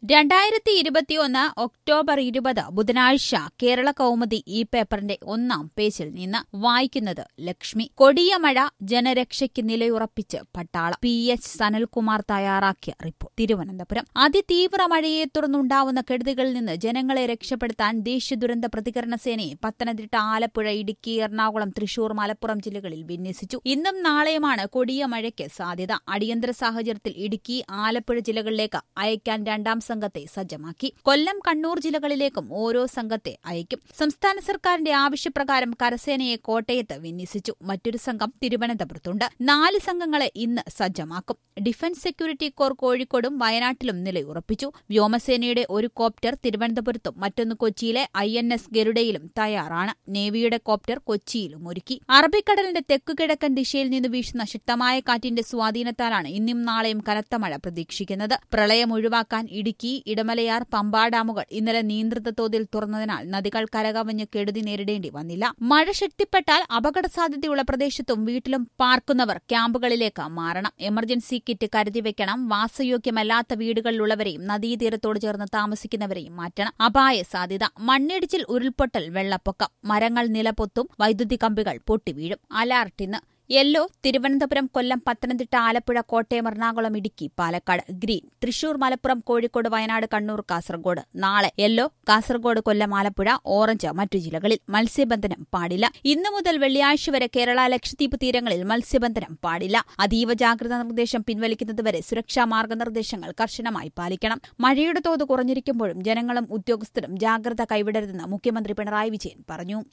രണ്ടായിരത്തി ഇരുപത്തിയൊന്ന് ഒക്ടോബർ ഇരുപത് ബുധനാഴ്ച കേരള കൗമുദി ഈ പേപ്പറിന്റെ ഒന്നാം പേജിൽ നിന്ന് വായിക്കുന്നത് ലക്ഷ്മി കൊടിയ മഴ ജനരക്ഷയ്ക്ക് നിലയുറപ്പിച്ച് പട്ടാളം പി എച്ച് സനൽകുമാർ തയ്യാറാക്കിയ റിപ്പോർട്ട് തിരുവനന്തപുരം അതിതീവ്ര മഴയെ തുടർന്നുണ്ടാവുന്ന കെടുതികളിൽ നിന്ന് ജനങ്ങളെ രക്ഷപ്പെടുത്താൻ ദേശീയ ദുരന്ത പ്രതികരണ സേനയെ പത്തനംതിട്ട ആലപ്പുഴ ഇടുക്കി എറണാകുളം തൃശൂർ മലപ്പുറം ജില്ലകളിൽ വിന്യസിച്ചു ഇന്നും നാളെയുമാണ് കൊടിയ മഴയ്ക്ക് സാധ്യത അടിയന്തര സാഹചര്യത്തിൽ ഇടുക്കി ആലപ്പുഴ ജില്ലകളിലേക്ക് അയക്കാൻ രണ്ടാം സംഘത്തെ സജ്ജമാക്കി കൊല്ലം കണ്ണൂർ ജില്ലകളിലേക്കും ഓരോ സംഘത്തെ അയക്കും സംസ്ഥാന സർക്കാരിന്റെ ആവശ്യപ്രകാരം കരസേനയെ കോട്ടയത്ത് വിന്യസിച്ചു മറ്റൊരു സംഘം തിരുവനന്തപുരത്തുണ്ട് നാല് സംഘങ്ങളെ ഇന്ന് സജ്ജമാക്കും ഡിഫൻസ് സെക്യൂരിറ്റി കോർ കോഴിക്കോടും വയനാട്ടിലും നിലയുറപ്പിച്ചു വ്യോമസേനയുടെ ഒരു കോപ്റ്റർ തിരുവനന്തപുരത്തും മറ്റൊന്ന് കൊച്ചിയിലെ ഐ എൻ എസ് ഗരുഡയിലും തയ്യാറാണ് നേവിയുടെ കോപ്റ്റർ കൊച്ചിയിലും ഒരുക്കി അറബിക്കടലിന്റെ തെക്കുകിഴക്കൻ ദിശയിൽ നിന്ന് വീശുന്ന ശക്തമായ കാറ്റിന്റെ സ്വാധീനത്താലാണ് ഇന്നും നാളെയും കനത്ത മഴ പ്രതീക്ഷിക്കുന്നത് പ്രളയം ഒഴിവാക്കാൻ ഇടുക്കി ഇടമലയാർ പമ്പാ ഡാമുകൾ ഇന്നലെ നിയന്ത്രിത തോതിൽ തുറന്നതിനാൽ നദികൾ കരകവിഞ്ഞ് കെടുതി നേരിടേണ്ടി വന്നില്ല മഴ ശക്തിപ്പെട്ടാൽ അപകട സാധ്യതയുള്ള പ്രദേശത്തും വീട്ടിലും പാർക്കുന്നവർ ക്യാമ്പുകളിലേക്ക് മാറണം എമർജൻസി കിറ്റ് കരുതി വെക്കണം വാസയോഗ്യമല്ലാത്ത വീടുകളിലുള്ളവരെയും നദീതീരത്തോട് ചേർന്ന് താമസിക്കുന്നവരെയും മാറ്റണം അപായ സാധ്യത മണ്ണിടിച്ചിൽ ഉരുൾപൊട്ടൽ വെള്ളപ്പൊക്കം മരങ്ങൾ നിലപൊത്തും വൈദ്യുതി കമ്പികൾ പൊട്ടിവീഴും അലർട്ടിന്ന് യെല്ലോ തിരുവനന്തപുരം കൊല്ലം പത്തനംതിട്ട ആലപ്പുഴ കോട്ടയം എറണാകുളം ഇടുക്കി പാലക്കാട് ഗ്രീൻ തൃശൂർ മലപ്പുറം കോഴിക്കോട് വയനാട് കണ്ണൂർ കാസർഗോഡ് നാളെ യെല്ലോ കാസർഗോഡ് കൊല്ലം ആലപ്പുഴ ഓറഞ്ച് മറ്റു ജില്ലകളിൽ മത്സ്യബന്ധനം പാടില്ല ഇന്നു മുതൽ വെള്ളിയാഴ്ച വരെ കേരള ലക്ഷദ്വീപ് തീരങ്ങളിൽ മത്സ്യബന്ധനം പാടില്ല അതീവ ജാഗ്രതാ നിർദ്ദേശം പിൻവലിക്കുന്നതുവരെ സുരക്ഷാ മാർഗനിർദ്ദേശങ്ങൾ കർശനമായി പാലിക്കണം മഴയുടെ തോത് കുറഞ്ഞിരിക്കുമ്പോഴും ജനങ്ങളും ഉദ്യോഗസ്ഥരും ജാഗ്രത കൈവിടരുതെന്ന് മുഖ്യമന്ത്രി പിണറായി വിജയൻ പറഞ്ഞു